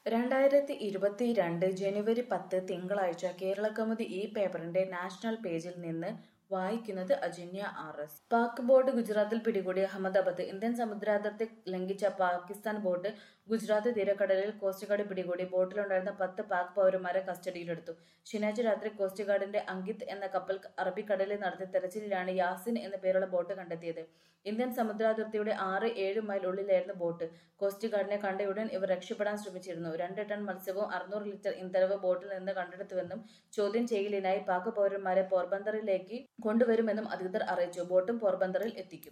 രണ്ടായിരത്തി ഇരുപത്തിരണ്ട് ജനുവരി പത്ത് തിങ്കളാഴ്ച കേരളകൗമുദി ഈ പേപ്പറിന്റെ നാഷണൽ പേജിൽ നിന്ന് വായിക്കുന്നത് Ajanya R S Pak boat ഗുജറാത്തിൽ പിടികൂടി അഹമ്മദാബാദ് ഇന്ത്യൻ സമുദ്രാതിർത്തി ലംഘിച്ച പാകിസ്ഥാൻ ബോട്ട് ഗുജറാത്ത് തീരക്കടലിൽ കോസ്റ്റ് ഗാർഡ് പിടികൂടി ബോട്ടിലുണ്ടായിരുന്ന പത്ത് പാക് പൗരന്മാരെ കസ്റ്റഡിയിലെടുത്തു ശനിയാഴ്ച രാത്രി കോസ്റ്റ് ഗാർഡിന്റെ അങ്കിത് എന്ന കപ്പൽ അറബിക്കടലിൽ നടത്തിയ തെരച്ചിലിലാണ് യാസിൻ എന്ന പേരുള്ള ബോട്ട് കണ്ടെത്തിയത് ഇന്ത്യൻ സമുദ്രാതിർത്തിയുടെ ആറ് ഏഴ് മൈൽ ഉള്ളിലായിരുന്നു ബോട്ട് കോസ്റ്റ് ഗാർഡിനെ കണ്ടയുടൻ ഇവർ രക്ഷപ്പെടാൻ ശ്രമിച്ചിരുന്നു രണ്ട് ടൺ മത്സ്യവും അറുന്നൂറ് ലിറ്റർ ഇന്ധനവും ബോട്ടിൽ നിന്ന് കണ്ടെടുത്തുവെന്നും ചോദ്യം ചെയ്യലിനായി പാക് പൗരന്മാരെ പോർബന്തറിലേക്ക് കൊണ്ടുവരുമെന്നും അധികൃതർ അറിയിച്ചു ബോട്ടും പോർബന്തറിൽ എത്തിക്കും